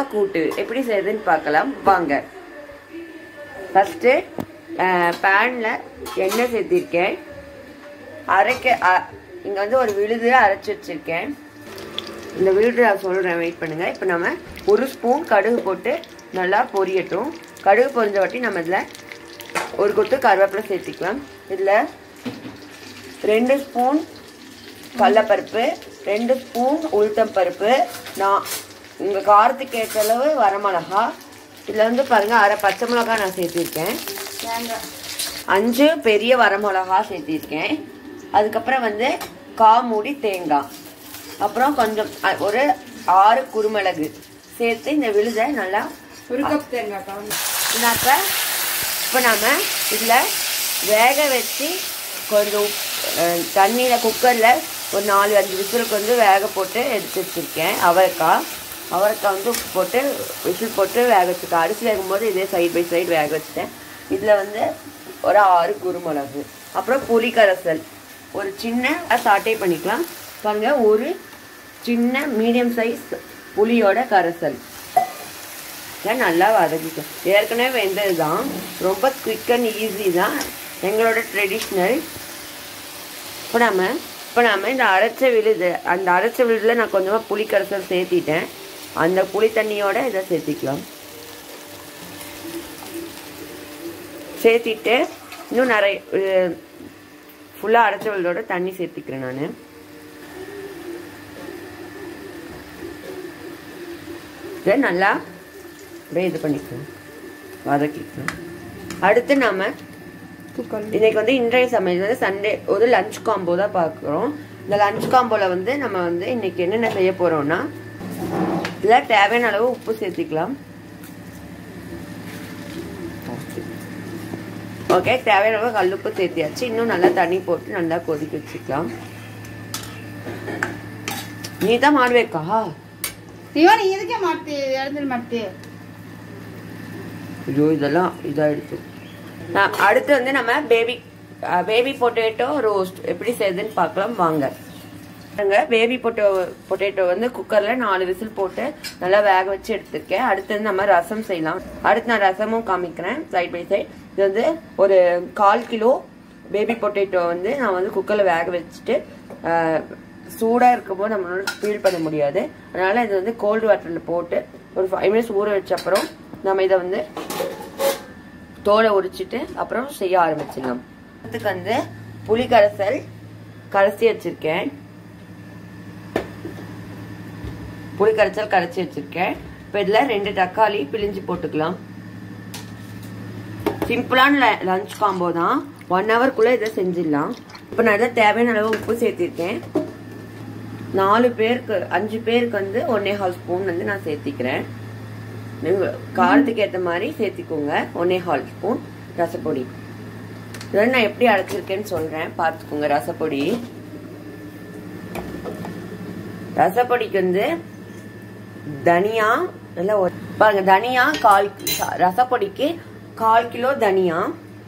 கூட்டு எப்படி செய்யறதுன்னு பார்க்கலாம் வாங்க ஃபஸ்ட்டு பேனில் எண்ணெய் சேர்த்திருக்கேன் அரைக்க இங்கே வந்து ஒரு விழுது அரைச்சி வச்சிருக்கேன் இந்த விழுது நான் சொல்கிறேன் வெயிட் பண்ணுங்கள் இப்போ நம்ம ஒரு ஸ்பூன் கடுகு போட்டு நல்லா பொரியட்டும் கடுகு பொரிஞ்ச வாட்டி நம்ம இதில் ஒரு கொத்து கருவேப்பிலை சேர்த்திக்கலாம் இதில் ரெண்டு ஸ்பூன் கடலப்பருப்பு ரெண்டு ஸ்பூன் உளுத்தம் பருப்பு நான் உங்கள் காரத்துக்கு ஏற்ற அளவு வரமிளகா இதில் வந்து பாருங்கள் அரை பச்சை மிளகா நான் சேர்த்திருக்கேன் அஞ்சு பெரிய வரமிளகா சேர்த்திருக்கேன் அதுக்கப்புறம் வந்து கா மூடி தேங்காய் அப்புறம் கொஞ்சம் அ- ஒரு ஆறு குருமிளகு சேர்த்து இந்த விழுதை நல்லா ஒரு கப் தேங்காய்க்கா இதாக்க இப்போ நாம இதில் வேக வச்சு கொஞ்சம் தண்ணியில் குக்கரில் ஒரு நாலு அஞ்சு விசிலுக்கு வந்து வேக போட்டு எடுத்து வச்சுருக்கேன் அவரைக்காய் அவரைக்காய் வந்து உப்பு போட்டு விசில் போட்டு வேக வச்சுருக்கேன் அரிசி வேகும்போது இதே சைடு பை சைடு வேக வச்சுட்டேன் இதில் வந்து ஒரு ஆறு குருமிளகு அப்புறம் புளி கரைசல் ஒரு சின்ன சாட்டை பண்ணிக்கலாம் பாருங்க ஒரு சின்ன மீடியம் சைஸ் புளியோட கரைசல் இதை நல்லா வதக்கிக்கும் ஏற்கனவே வெந்தது தான் ரொம்ப குவிக் அண்ட் ஈஸி தான் எங்களோட ட்ரெடிஷ்னல் இப்போ நம்ம இப்போ நம்ம இந்த அரைச்ச விழுது அந்த அரைச்ச விழுதில் நான் கொஞ்சமாக புளி கரைசல் சேர்த்திட்டேன் அந்த புளி தண்ணியோட இதை சேர்த்திக்கலாம் சேர்த்திட்டு இன்னும் நிறைய ஃபுல்லாக அரைச்ச விழுதோட தண்ணி சேர்த்திக்கிறேன் நான் இதை நல்லா அப்படியே இது பண்ணிக்கணும் வதக்கிக்கணும் அடுத்து நாம இன்னைக்கு வந்து இன்றைய சமையல் வந்து சண்டே ஒரு லஞ்ச் காம்போ தான் பார்க்குறோம் இந்த லஞ்ச் காம்போல வந்து நம்ம வந்து இன்னைக்கு என்னென்ன செய்ய போறோம்னா இதில் தேவையான அளவு உப்பு சேர்த்திக்கலாம் ஓகே தேவையான அளவு கல்லுப்பு சேர்த்தியாச்சு இன்னும் நல்லா தண்ணி போட்டு நல்லா கொதிக்க வச்சுக்கலாம் நீ தான் மாடுவேக்கா சிவா நீ எதுக்கே மாட்டு எழுந்துட மாட்டு ஐயோ இதெல்லாம் இதாகிடுச்சு நான் அடுத்து வந்து நம்ம பேபி பேபி பொட்டேட்டோ ரோஸ்ட் எப்படி செய்யுதுன்னு பார்க்கலாம் வாங்க பேபி பொட்டோ பொட்டேட்டோ வந்து குக்கரில் நாலு விசில் போட்டு நல்லா வேக வச்சு எடுத்துருக்கேன் அடுத்து வந்து நம்ம ரசம் செய்யலாம் அடுத்து நான் ரசமும் காமிக்கிறேன் சைட் பை சைட் இது வந்து ஒரு கால் கிலோ பேபி பொட்டேட்டோ வந்து நான் வந்து குக்கரில் வேக வச்சுட்டு சூடாக இருக்கும்போது நம்மளால ஃபீல் பண்ண முடியாது அதனால இது வந்து கோல்டு வாட்டரில் போட்டு ஒரு ஃபைவ் மினிட்ஸ் ஊற வச்ச அப்புறம் நம்ம இதை வந்து தோலை உரிச்சிட்டு அப்புறம் செய்ய ஆரம்பிச்சிடலாம் அதுக்கு வந்து புளி கரைசல் கரைச்சி வச்சிருக்கேன் புளி கரைசல் கரைச்சி வச்சிருக்கேன் இப்போ இதில் ரெண்டு தக்காளி பிழிஞ்சு போட்டுக்கலாம் சிம்பிளான லஞ்ச் காம்போ தான் ஒன் ஹவர்க்குள்ளே இதை செஞ்சிடலாம் இப்போ நான் இதை தேவையான அளவு உப்பு சேர்த்திருக்கேன் நாலு பேருக்கு அஞ்சு பேருக்கு வந்து ஒன்னே ஹால் ஸ்பூன் வந்து நான் சேர்த்திக்கிறேன் நீங்க காரத்துக்கு ஏற்ற மாதிரி சேர்த்திக்கோங்க ஒன்னே ஹால் ஸ்பூன் ரசப்பொடி இதெல்லாம் நான் எப்படி அரைச்சிருக்கேன்னு சொல்றேன் பார்த்துக்கோங்க ரசப்பொடி ரசப்பொடிக்கு வந்து தனியா நல்லா ஒரு- பாருங்க தனியா கால் ரசப்பொடிக்கு கால் கிலோ தனியா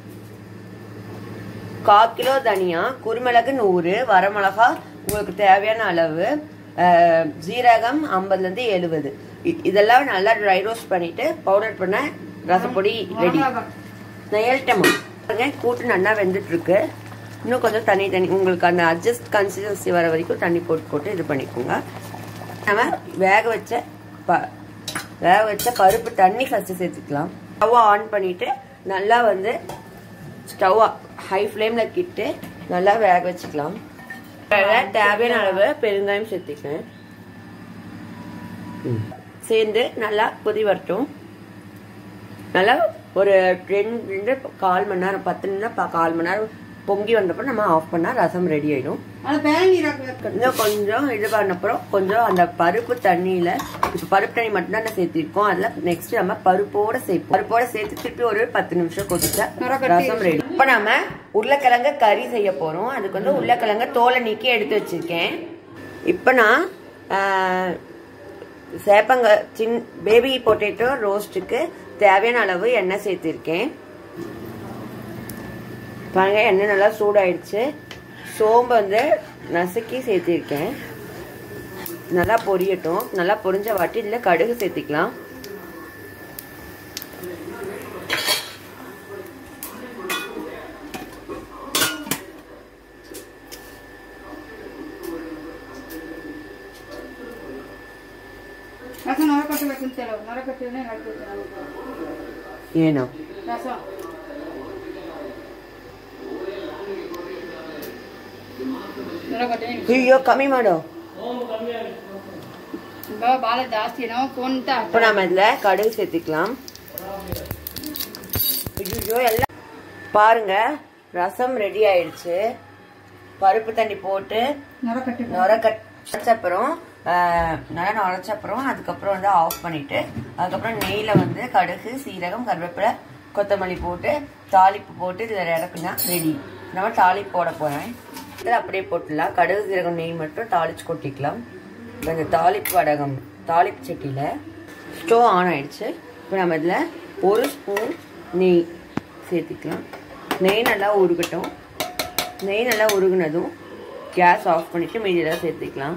கால் கிலோ தனியா குருமிளகு நூறு வரமிளகா உங்களுக்கு தேவையான அளவு அஹ், ஜீரகம் ஐம்பதுலேருந்து எழுபது இதெல்லாம் நல்லா ட்ரை ரோஸ்ட் பண்ணிட்டு பவுடர் பண்ண ரசப்பொடி ரெடி நெயல்ட்டமா பாருங்க கூட்டு நல்லா வெந்துட்டு இருக்கு இன்னும் கொஞ்சம் தண்ணி தண்ணி உங்களுக்கு அந்த அட்ஜஸ்ட் கன்சிஸ்டன்சி வர வரைக்கும் தண்ணி போட்டு போட்டு இது பண்ணிக்கோங்க நம்ம வேக வச்ச ப வேக வச்ச பருப்பு தண்ணி ஃபர்ஸ்ட் சேர்த்துக்கலாம் ஸ்டவ் ஆன் பண்ணிட்டு நல்லா வந்து ஸ்டவ் ஹை ஃப்ளேம்ல கிட்டு நல்லா வேக வச்சுக்கலாம் வேக தேவையான அளவு பெருங்காயம் சேர்த்துக்கேன் சேர்ந்து நல்லா கொதி வரட்டும் நல்லா ஒரு ரெண்டு கால் மணி நேரம் பத்து நிமிடம் ப- கால் மணி நேரம் பொங்கி வந்தப்போ நம்ம ஆஃப் பண்ணா ரசம் ரெடி ஆயிடும் அது பேங்கீராக்கு இன்னும் கொஞ்சம் இது பண்ணப்புறம் கொஞ்சம் அந்த பருப்பு தண்ணியில இப்போ பருப்பு தண்ணி மட்டும்தான் நான் சேர்த்திருக்கோம் அதுல நெக்ஸ்ட் நம்ம பருப்போட சேர்ப்போம் பருப்போட சேர்த்து திருப்பி ஒரு பத்து நிமிஷம் கொதிச்சா நுரக்கட்டி. ரசம் ரெடி இப்போ நம்ம உருளைக்கிழங்க கறி செய்ய போறோம் அதுக்கு வந்து உருளைக்கிழங்க தோலை நீக்கி எடுத்து வச்சிருக்கேன் இப்போ நான் ஆஹ், சேப்பங்க சின் பேபி பொட்டேட்டோ ரோஸ்ட்டுக்கு தேவையான அளவு எண்ணெய் சேர்த்திருக்கேன் பாருங்க எண்ணெய் நல்லா சூடாயிடுச்சு சோம்பு வந்து நசுக்கி சேர்த்திருக்கேன் நல்லா பொரியட்டும் நல்லா பொரிஞ்ச வாட்டி இதில் கடுகு சேர்த்திக்கலாம் రసం నొరకట్టు పెట్టిన తెలవు నొరకట్టునే నడుపుతున్నాను ಏನೋ రసం ನೊರಗಟ್ಟೆ ಅಯ್ಯೋ ಕಮ್ಮಿ ಮಾಡು ಬಾಳ ಜಾಸ್ತಿ ಏನೋ ಕೊಂತ இப்போ நம்ம இதில் கடுகு சேர்த்துக்கலாம் ஐயோ எல்லாம் பாருங்க ரசம் ரெடி ஆயிடுச்சு பருப்பு தண்ணி போட்டு நொரக்கட்டு நுர கட்ட அப்புறம் நல்லா நுரைச்ச அப்புறம் அதுக்கப்புறம் வந்து ஆஃப் பண்ணிட்டு அதுக்கப்புறம் நெய்ல வந்து கடுகு சீரகம் கருவேப்பிலை கொத்தமல்லி போட்டு தாளிப்பு போட்டு இதில் இறக்குனா ரெடி நம்ம தாளிப்பு போட போகிறேன் இதில் அப்படியே போட்டுடலாம் கடுகு சீரகம் நெய் மட்டும் தாளிச்சு கொட்டிக்கலாம் இப்போ இந்த தாளிப்பு வடகம் தாளிப்பு சட்டியில் ஸ்டவ் ஆன் ஆயிடுச்சு இப்போ நம்ம இதில் ஒரு ஸ்பூன் நெய் சேர்த்துக்கலாம் நெய் நல்லா உருகட்டும் நெய் நல்லா உருகுனதும் கேஸ் ஆஃப் பண்ணிட்டு மீதியெல்லாம் சேர்த்துக்கலாம்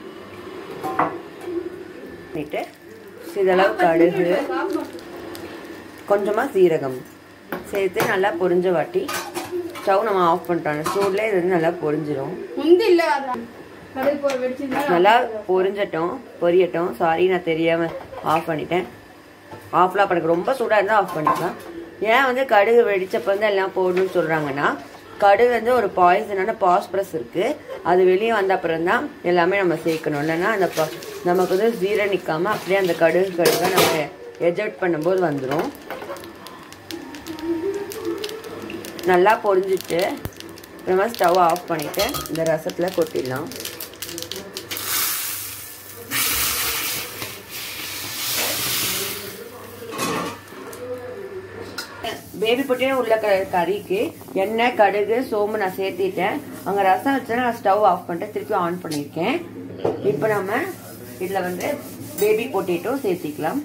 பண்ணிட்டு சிதளவு கடுகு கொஞ்சமாக சீரகம் சேர்த்து நல்லா பொரிஞ்ச வாட்டி ஸ்டவ் நம்ம ஆஃப் பண்ணிட்டோம் சூடில் இது வந்து நல்லா பொரிஞ்சிரும் முந்தி இல்ல அதான் கடுகு போய் வெடிச்சிருந்தா நல்லா பொரிஞ்சட்டும் பொரியட்டும் சாரி நான் தெரியாமல் ஆஃப் பண்ணிட்டேன் ஆஃப்லாம் பண்ணுங்க ரொம்ப சூடாக இருந்தால் ஆஃப் பண்ணிக்கலாம் ஏன் வந்து கடுகு வெடிச்சப்ப வந்து எல்லாம் போடணும்னு சொல்கிறாங்கன்னா கடுகு வந்து ஒரு பாய்சனான பாஸ்பரஸ் இருக்குது அது வெளியே வந்த அப்புறம் தான் எல்லாமே நம்ம சேர்க்கணும் இல்லைன்னா அந்த ப- நமக்கு வந்து ஜீரணிக்காமல் அப்படியே அந்த கடுகு கடுகை நம்ம எஜெக்ட் பண்ணும்போது வந்துடும் நல்லா பொரிஞ்சிட்டு நம்ம ஸ்டவ் ஆஃப் பண்ணிவிட்டு இந்த ரசத்தில் கொட்டிடலாம் பேபி பொட்டியே உள்ள க- கறிக்கு எண்ணெய் கடுகு சோம்பு நான் சேர்த்திட்டேன் அங்கே ரசம் வச்சு நான் ஸ்டவ் ஆஃப் பண்ணிட்டு திருப்பி ஆன் பண்ணியிருக்கேன் இப்போ நம்ம இதில் வந்து பேபி பொட்டேட்டோ சேர்த்திக்கலாம்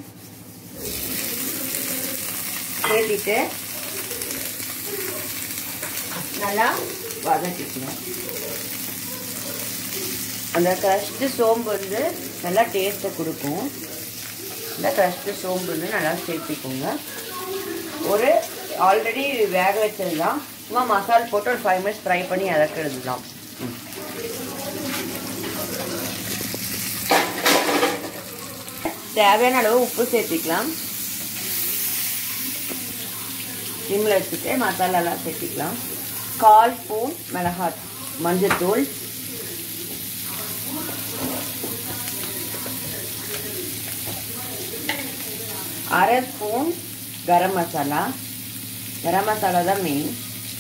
சேர்த்திட்டு நல்லா வதக்கிக்கலாம் அந்த க்ரஷ்டு சோம்பு வந்து நல்லா டேஸ்ட்டை கொடுக்கும் இந்த க்ரஷ்டு சோம்பு வந்து நல்லா சேர்த்திக்கோங்க ஒரு ஆல்ரெடி வேக வச்சது தான் சும்மா மசால் போட்டு ஒரு ஃபைவ் மினிட்ஸ் ஃப்ரை பண்ணி இறக்குறது தான் தேவையான அளவு உப்பு சேர்த்திக்கலாம் சிம்மில் வச்சுட்டு மசாலாலாம் சேர்த்திக்கலாம் கால் ஸ்பூன் மிளகாய் மஞ்சத்தூள் அரை ஸ்பூன் கரம் மசாலா கரம் மசாலா தான் மெயின்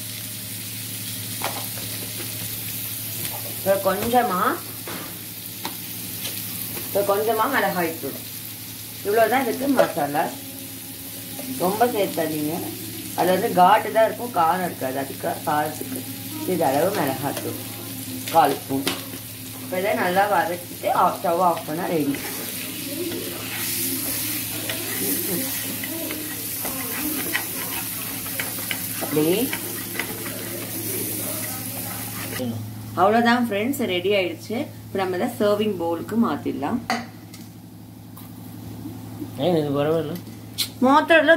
இப்போ கொஞ்சமா இப்போ கொஞ்சமா மிளகாய் தூள் இவ்வளோதான் இதுக்கு மசாலா ரொம்ப சேர்த்தாதீங்க அது வந்து காட்டு தான் இருக்கும் காரம் இருக்காது அதுக்கு காரத்துக்கு இது அளவு மிளகாய் தூள் கால் ஸ்பூன் இப்போ இதை நல்லா வதக்கிட்டு ஆஃப் ஸ்டவ் ஆஃப் பண்ணால் ரெடி அப்படியே அவ்வளோதான் ஃப்ரெண்ட்ஸ் ரெடி ஆயிடுச்சு இப்போ நம்ம இதை சர்விங் பவுலுக்கு மாற்றிடலாம் ஏன் இது பரவாயில்ல மாத்திரல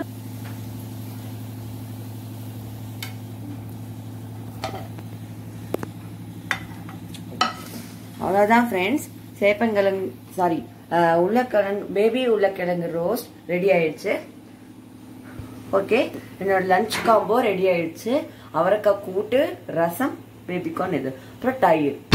அவ்வளோதான் ஃப்ரெண்ட்ஸ் சேப்பங்கிழங்கு சாரி உருளைக்கிழங்கு பேபி உருளைக்கிழங்கு ரோஸ்ட் ரெடி ஆயிடுச்சு ஓகே என்னோட லஞ்ச் காம்போ ரெடி ஆயிடுச்சு அவரைக்காய் கூட்டு ரசம் பேபிகார்ன் இது அப்புறம் தயிர்